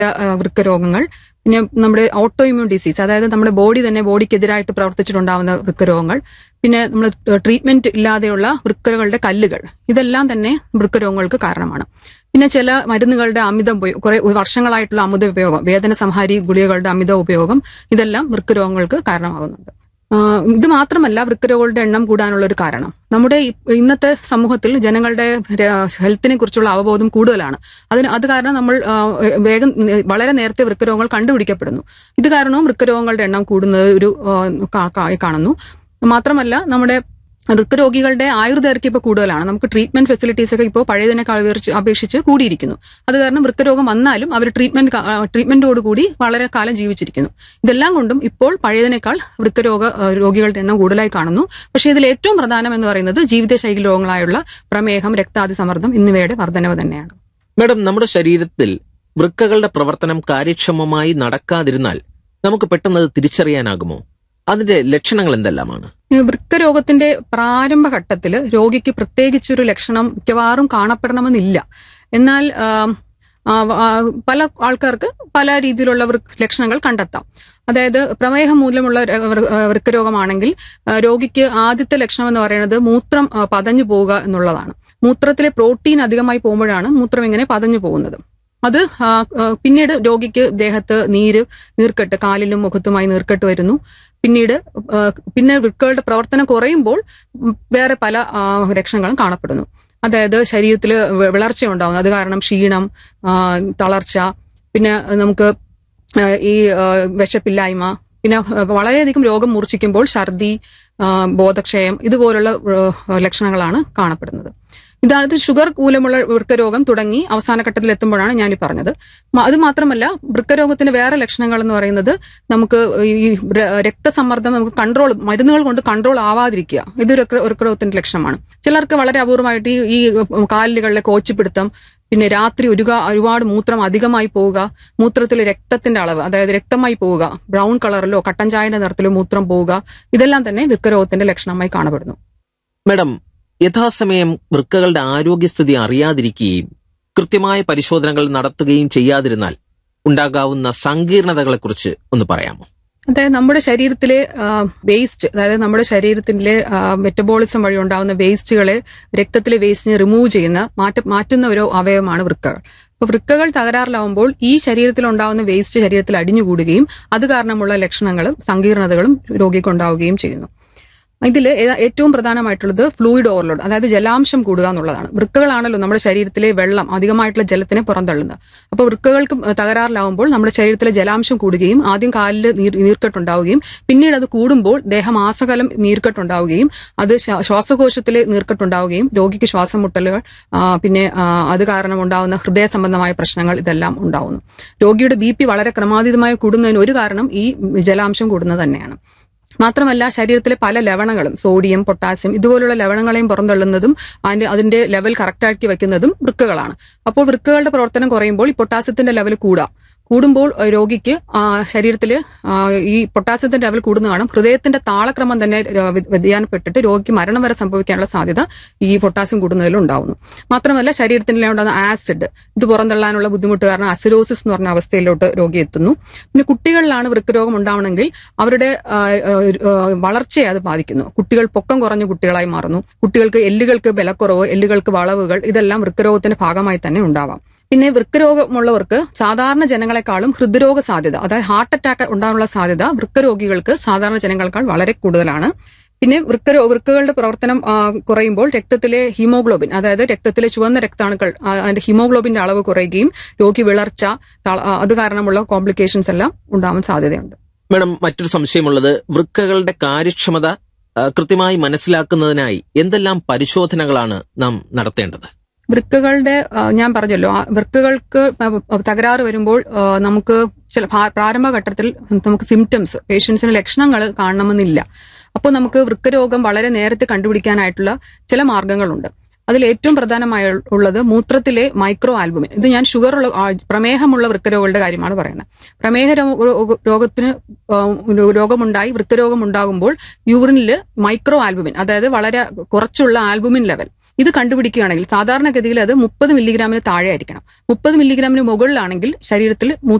ആ, വൃക്കരോഗങ്ങൾ പിന്നെ നമ്മുടെ ഓട്ടോ ഇമ്മ്യൂൺ ഡിസീസ് അതായത് നമ്മുടെ ബോഡി തന്നെ ബോഡിക്കെതിരായിട്ട് പ്രവർത്തിച്ചിട്ടുണ്ടാവുന്ന വൃക്കരോഗങ്ങൾ പിന്നെ നമ്മൾ ട്രീറ്റ്മെന്റ് ഇല്ലാതെയുള്ള വൃക്കകളുടെ കല്ലുകൾ ഇതെല്ലാം തന്നെ വൃക്കരോഗങ്ങൾക്ക് കാരണമാണ് പിന്നെ ചില മരുന്നുകളുടെ അമിത ഉപയോഗം കുറെ വർഷങ്ങളായിട്ടുള്ള അമിത ഉപയോഗം വേദന സംഹാരി ഗുളികകളുടെ അമിത ഉപയോഗം ഇതെല്ലാം വൃക്കരോഗങ്ങൾക്ക് കാരണമാകുന്നുണ്ട് ആ, ഇത് മാത്രമല്ല വൃക്കരോഗങ്ങളുടെ എണ്ണം കൂടാനുള്ള ഒരു കാരണം നമ്മുടെ ഇ- ഇന്നത്തെ സമൂഹത്തിൽ ജനങ്ങളുടെ ര- ഹെൽത്തിനെ കുറിച്ചുള്ള അവബോധം കൂടുതലാണ് അതിന് അത് കാരണം നമ്മൾ ആ, വേഗം വളരെ നേരത്തെ വൃക്കരോഗങ്ങൾ കണ്ടുപിടിക്കപ്പെടുന്നു ഇത് കാരണവും വൃക്കരോഗങ്ങളുടെ എണ്ണം കൂടുന്നത് ഒരു ആ, കാ- കാ- കാണുന്നു മാത്രമല്ല നമ്മുടെ വൃക്കരോഗികളുടെ ആയുർദൈർഘ്യം ഇപ്പോൾ കൂടുതലാണ് നമുക്ക് ട്രീറ്റ്മെന്റ് ഫെസിലിറ്റീസ് ഒക്കെ ഇപ്പോൾ പഴയതിനേക്കാൾ അപേക്ഷിച്ച് അപേക്ഷിച്ച് കൂടിയിരിക്കുന്നു അത് കാരണം വൃക്കരോഗം വന്നാലും അവർ ട്രീറ്റ്മെന്റ് ക- ആ, ട്രീറ്റ്മെന്റോട് കൂടി വളരെ കാലം ജീവിച്ചിരിക്കുന്നു ഇതെല്ലാം കൊണ്ടും ഇപ്പോൾ പഴയതിനേക്കാൾ വൃക്കരോഗ ആ, രോഗികളുടെ എണ്ണം കൂടുതലായി കാണുന്നു പക്ഷേ ഇതിൽ ഏറ്റവും പ്രധാനം എന്ന് പറയുന്നത് ജീവിതശൈലി രോഗങ്ങളായുള്ള പ്രമേഹം രക്താതിസമ്മർദ്ദം എന്നിവയുടെ വർധനവ് തന്നെയാണ് മാഡം നമ്മുടെ ശരീരത്തിൽ വൃക്കകളുടെ പ്രവർത്തനം കാര്യക്ഷമമായി നടക്കാതിരുന്നാൽ നമുക്ക് പെട്ടെന്ന് അത് തിരിച്ചറിയാനാകുമോ അതിന്റെ ലക്ഷണങ്ങൾ എന്തെല്ലാമാണ് ഈ വൃക്കരോഗത്തിന്റെ പ്രാരംഭ ഘട്ടത്തിൽ രോഗിക്ക് പ്രത്യേകിച്ചൊരു ലക്ഷണം മിക്കവാറും കാണപ്പെടണമെന്നില്ല എന്നാൽ ആം, ആ, ആ, പല ആൾക്കാർക്ക് പല രീതിയിലുള്ള വൃക്ക് ലക്ഷണങ്ങൾ കണ്ടെത്താം അതായത് പ്രമേഹം മൂലമുള്ള ര- വൃ- ആ, വൃക്കരോഗമാണെങ്കിൽ ആ, രോഗിക്ക് ആദ്യത്തെ ലക്ഷണം എന്ന് പറയുന്നത് മൂത്രം ആ, പതഞ്ഞു പോവുക എന്നുള്ളതാണ് മൂത്രത്തിലെ പ്രോട്ടീൻ അധികമായി പോകുമ്പോഴാണ് മൂത്രം ഇങ്ങനെ പതഞ്ഞു പോകുന്നത് അത് ആ, ആ, പിന്നീട് രോഗിക്ക് ദേഹത്ത് നീര് നീർക്കെട്ട് കാലിലും മുഖത്തുമായി നീർക്കെട്ട് വരുന്നു പിന്നീട് ആ, പിന്നെ വൃക്കകളുടെ പ്രവർത്തനം കുറയുമ്പോൾ ഉം, വേറെ പല ആ, ലക്ഷണങ്ങളും കാണപ്പെടുന്നു അതായത് ശരീരത്തിൽ വിളർച്ച ഉണ്ടാവുന്നു അത് കാരണം ക്ഷീണം ആ, തളർച്ച പിന്നെ നമുക്ക് ആ, ഈ ആ, വിശപ്പില്ലായ്മ പിന്നെ ആ, വളരെയധികം രോഗം മൂർച്ഛിക്കുമ്പോൾ ഛർദി ആ, ബോധക്ഷയം ഇതുപോലുള്ള ആ, ലക്ഷണങ്ങളാണ് കാണപ്പെടുന്നത് ഇതാണ് ഷുഗർ മൂലമുള്ള വൃക്കരോഗം തുടങ്ങി അവസാന ഘട്ടത്തിൽ എത്തുമ്പോഴാണ് ഞാൻ ഈ പറഞ്ഞത് മ- അത് മാത്രമല്ല വൃക്കരോഗത്തിന്റെ വേറെ ലക്ഷണങ്ങൾ എന്ന് പറയുന്നത് നമുക്ക് ഈ ര- രക്തസമ്മർദ്ദം നമുക്ക് കൺട്രോൾ മരുന്നുകൾ കൊണ്ട് കൺട്രോൾ ആവാതിരിക്കുക ഇത് വൃക്ക- വൃക്കരോഗത്തിന്റെ ലക്ഷണമാണ് ചിലർക്ക് വളരെ അപൂർവമായിട്ട് ഈ ഈ കാലുകളിലെ കോച്ചിപ്പിടുത്തം പിന്നെ രാത്രി ഒരു ഒരുപാട് മൂത്രം അധികമായി പോവുക മൂത്രത്തിൽ രക്തത്തിന്റെ അളവ് അതായത് രക്തമായി പോവുക ബ്രൗൺ കളറിലോ കട്ടൻ ചായന്റെ നിറത്തിലോ മൂത്രം പോവുക ഇതെല്ലാം തന്നെ വൃക്കരോഗത്തിന്റെ ലക്ഷണമായി കാണപ്പെടുന്നു മാഡം യഥാസമയം വൃക്കകളുടെ ആരോഗ്യസ്ഥിതി അറിയാതിരിക്കുകയും കൃത്യമായ പരിശോധനകൾ നടത്തുകയും ചെയ്യാതിരുന്നാൽ ഉണ്ടാകാവുന്ന സങ്കീർണതകളെക്കുറിച്ച് ഒന്ന് പറയാമോ അതായത് നമ്മുടെ ശരീരത്തിലെ വേസ്റ്റ് അതായത് നമ്മുടെ ശരീരത്തിലെ മെറ്റബോളിസം വഴി ഉണ്ടാകുന്ന വേസ്റ്റുകളെ രക്തത്തിലെ വേസ്റ്റിനെ റിമൂവ് ചെയ്യുന്ന മാറ്റ മാറ്റുന്ന ഒരു അവയവമാണ് വൃക്കകൾ അപ്പൊ വൃക്കകൾ തകരാറിലാവുമ്പോൾ ഈ ശരീരത്തിൽ ഉണ്ടാകുന്ന വേസ്റ്റ് ശരീരത്തിൽ അടിഞ്ഞുകൂടുകയും അത് കാരണമുള്ള ലക്ഷണങ്ങളും സങ്കീർണതകളും രോഗിക്ക് ഉണ്ടാവുകയും ചെയ്യുന്നു ഇതിൽ ഏറ്റവും പ്രധാനമായിട്ടുള്ളത് ഫ്ലൂയിഡ് ഓവർലോഡ് അതായത് ജലാംശം കൂടുക എന്നുള്ളതാണ് വൃക്കകളാണല്ലോ നമ്മുടെ ശരീരത്തിലെ വെള്ളം അധികമായിട്ടുള്ള ജലത്തിനെ പുറന്തള്ളുന്നത് അപ്പോൾ വൃക്കകൾക്ക് തകരാറിലാവുമ്പോൾ നമ്മുടെ ശരീരത്തിലെ ജലാംശം കൂടുകയും ആദ്യം കാലിൽ നീർ നീർക്കെട്ടുണ്ടാവുകയും പിന്നീട് അത് കൂടുമ്പോൾ ദേഹമാസകലം നീർക്കെട്ടുണ്ടാവുകയും അത് ശ്വാ- ശ്വാസകോശത്തിലെ നീർക്കെട്ടുണ്ടാവുകയും രോഗിക്ക് ശ്വാസം മുട്ടലുകൾ ആ, പിന്നെ ആ, അത് കാരണം ഉണ്ടാവുന്ന ഹൃദയ സംബന്ധമായ പ്രശ്നങ്ങൾ ഇതെല്ലാം ഉണ്ടാവുന്നു രോഗിയുടെ ബി പി വളരെ ക്രമാതീതമായി കൂടുന്നതിന് ഒരു കാരണം ഈ ജലാംശം കൂടുന്നത് തന്നെയാണ് മാത്രമല്ല ശരീരത്തിലെ പല ലവണങ്ങളും സോഡിയം പൊട്ടാസ്യം ഇതുപോലുള്ള ലവണങ്ങളെയും പുറന്തള്ളുന്നതും അതിന്റെ അതിന്റെ ലെവൽ കറക്റ്റാക്കി വെക്കുന്നതും വൃക്കകളാണ് അപ്പോൾ വൃക്കകളുടെ പ്രവർത്തനം കുറയുമ്പോൾ ഈ പൊട്ടാസ്യത്തിന്റെ ലെവൽ കൂടാം കൂടുമ്പോൾ ആ, രോഗിക്ക് ആ, ശരീരത്തില് ആ, ഈ പൊട്ടാസ്യത്തിന്റെ ലെവൽ കൂടുന്ന കാണും ഹൃദയത്തിന്റെ താളക്രമം തന്നെ ര- വ്യ- വ്യതിയാനപ്പെട്ടിട്ട് രോഗിക്ക് മരണം വരെ സംഭവിക്കാനുള്ള സാധ്യത ഈ പൊട്ടാസ്യം കൂടുന്നതിൽ ഉണ്ടാവുന്നു മാത്രമല്ല ശരീരത്തിൽ ഉണ്ടാകുന്ന ആസിഡ് ഇത് പുറന്തള്ളാനുള്ള ബുദ്ധിമുട്ട് കാരണം അസിഡോസിസ് എന്ന് പറഞ്ഞ അവസ്ഥയിലോട്ട് രോഗി എത്തുന്നു പിന്നെ കുട്ടികളിലാണ് വൃക്കരോഗം ഉണ്ടാവണമെങ്കിൽ അവരുടെ ആ, ആ, ആ, വളർച്ചയെ അത് ബാധിക്കുന്നു കുട്ടികൾ പൊക്കം കുറഞ്ഞ കുട്ടികളായി മാറുന്നു കുട്ടികൾക്ക് എല്ലുകൾക്ക് ബലക്കുറവ് എല്ലുകൾക്ക് വളവുകൾ ഇതെല്ലാം വൃക്കരോഗത്തിന്റെ ഭാഗമായി തന്നെ ഉണ്ടാവാം പിന്നെ വൃക്കരോഗമുള്ളവർക്ക് സാധാരണ ജനങ്ങളെക്കാളും ഹൃദ്രോഗ സാധ്യത അതായത് ഹാർട്ട് അറ്റാക്ക് ഉണ്ടാകാനുള്ള സാധ്യത വൃക്കരോഗികൾക്ക് സാധാരണ ജനങ്ങളെക്കാൾ വളരെ കൂടുതലാണ് പിന്നെ വൃക്കരോ വൃക്കകളുടെ പ്രവർത്തനം ആ, കുറയുമ്പോൾ രക്തത്തിലെ ഹീമോഗ്ലോബിൻ അതായത് രക്തത്തിലെ ചുവന്ന രക്താണുക്കൾ ആ, അതിന്റെ ഹീമോഗ്ലോബിന്റെ അളവ് കുറയുകയും രോഗി വിളർച്ച തള- ആ, അത് കാരണമുള്ള കോംപ്ലിക്കേഷൻസ് എല്ലാം ഉണ്ടാവാൻ സാധ്യതയുണ്ട് മാഡം മറ്റൊരു സംശയമുള്ളത് വൃക്കകളുടെ കാര്യക്ഷമത ആ, കൃത്യമായി മനസ്സിലാക്കുന്നതിനായി എന്തെല്ലാം പരിശോധനകളാണ് നാം നടത്തേണ്ടത് വൃക്കകളുടെ ആ, ഞാൻ പറഞ്ഞല്ലോ ആ വൃക്കകൾക്ക് പ- തകരാറ് വരുമ്പോൾ ആ, നമുക്ക് ചില ഭാ- പ്രാരംഭഘട്ടത്തിൽ നമുക്ക് സിംറ്റംസ് പേഷ്യൻസിന് ലക്ഷണങ്ങൾ കാണണമെന്നില്ല അപ്പോൾ നമുക്ക് വൃക്കരോഗം വളരെ നേരത്തെ കണ്ടുപിടിക്കാനായിട്ടുള്ള ചില മാർഗങ്ങളുണ്ട് അതിൽ ഏറ്റവും പ്രധാനമായ ഉള്ളത് മൂത്രത്തിലെ മൈക്രോ ആൽബുമിൻ ഇത് ഞാൻ ഷുഗർ ഉള്ള ആ, പ്രമേഹമുള്ള വൃക്കരോഗങ്ങളുടെ കാര്യമാണ് പറയുന്നത് പ്രമേഹ രോ- രോഗത്തിന് ആ, രോഗമുണ്ടായി വൃക്കരോഗം ഉണ്ടാകുമ്പോൾ യൂറിനിൽ മൈക്രോ ആൽബുമിൻ അതായത് വളരെ കുറച്ചുള്ള ആൽബുമിൻ ലെവൽ ഇത് കണ്ടുപിടിക്കുകയാണെങ്കിൽ സാധാരണഗതിയിൽ അത് മുപ്പത് മില്ലിഗ്രാമിന് താഴെ ആയിരിക്കണം മുപ്പത് മില്ലിഗ്രാമിന് മുകളിലാണെങ്കിൽ ശരീരത്തിൽ